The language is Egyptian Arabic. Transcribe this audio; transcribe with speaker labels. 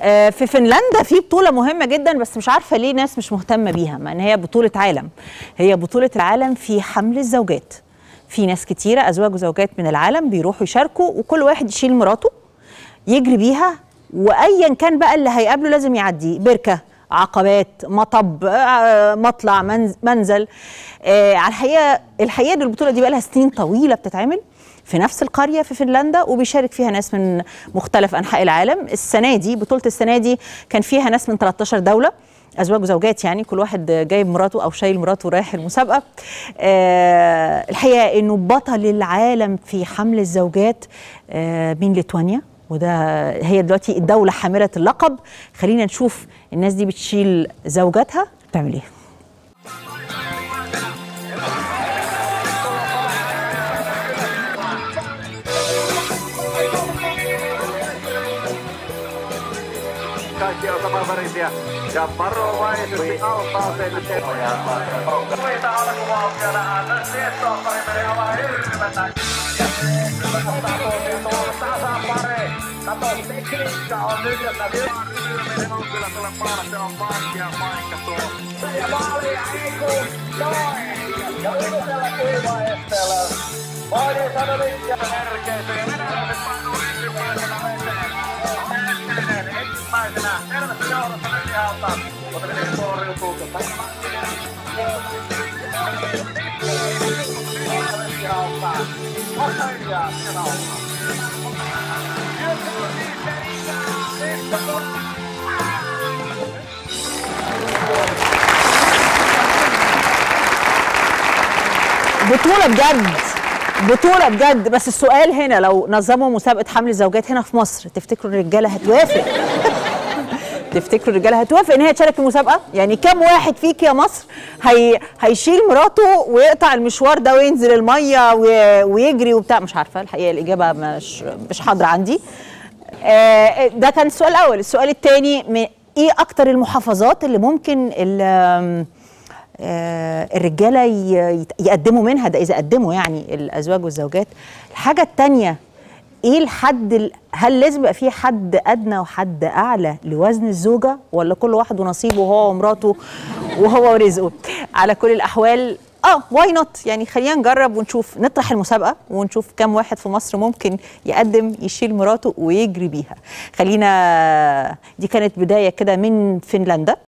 Speaker 1: آه، في فنلندا في بطولة مهمة جدا بس مش عارفة ليه ناس مش مهتمة بيها مع ان هي بطولة عالم هي بطولة العالم في حمل الزوجات في ناس كتيرة أزواج وزوجات من العالم بيروحوا يشاركوا وكل واحد يشيل مراته يجري بيها وأيا كان بقى اللي هيقابله لازم يعديه بركة عقبات مطب آه، مطلع منز- منزل آه، على الحقيقة الحقيقة إن البطولة دي بقى لها سنين طويلة بتتعمل في نفس القرية في فنلندا وبيشارك فيها ناس من مختلف أنحاء العالم السنة دي بطولة السنة دي كان فيها ناس من 13 دولة أزواج وزوجات يعني كل واحد جايب مراته أو شايل مراته رايح المسابقة آه الحقيقة إنه بطل العالم في حمل الزوجات آه من ليتوانيا وده هي دلوقتي الدولة حاملة اللقب خلينا نشوف الناس دي بتشيل زوجاتها بتعمل ايه
Speaker 2: Kaikki on samanvärisiä. Ja varovaisesti altaa sen tekoja. Muita alkuvauhtia nähdään. Myös Miessoppari menee aivan hirvetä. Tasapari. Kato, tekniikka on nyt, että Vilman on kyllä tuolla maalla. Se on vaikea paikka tuo. Ja maalia ei kun noin. Ja yhdellä kuivaesteellä. Vaadin sanomisia herkeitä. Ja mennään nyt pannuu ensimmäisenä veteen. Ensimmäinen, ensimmäisenä. Tervetuloa johdossa nyt ihalta. Mutta miten suoriutuu? Ihalta. Osaajia, siellä on.
Speaker 1: بطولة بجد بطولة بجد بس السؤال هنا لو نظموا مسابقة حمل الزوجات هنا في مصر تفتكروا الرجالة هتوافق تفتكروا الرجاله هتوافق ان هي تشارك في المسابقه يعني كم واحد فيك يا مصر هي هيشيل مراته ويقطع المشوار ده وينزل الميه وي- ويجري وبتاع مش عارفه الحقيقه الاجابه مش مش حاضره عندي آه، ده كان السؤال الاول السؤال الثاني ايه اكتر المحافظات اللي ممكن ال- آم، آه، الرجاله ي- يت- يقدموا منها ده اذا قدموا يعني الازواج والزوجات الحاجه الثانيه ايه الحد ال- هل لازم يبقى في حد ادنى وحد اعلى لوزن الزوجه ولا كل واحد ونصيبه هو ومراته وهو ورزقه على كل الاحوال اه واي نوت يعني خلينا نجرب ونشوف نطرح المسابقه ونشوف كم واحد في مصر ممكن يقدم يشيل مراته ويجري بيها خلينا دي كانت بدايه كده من فنلندا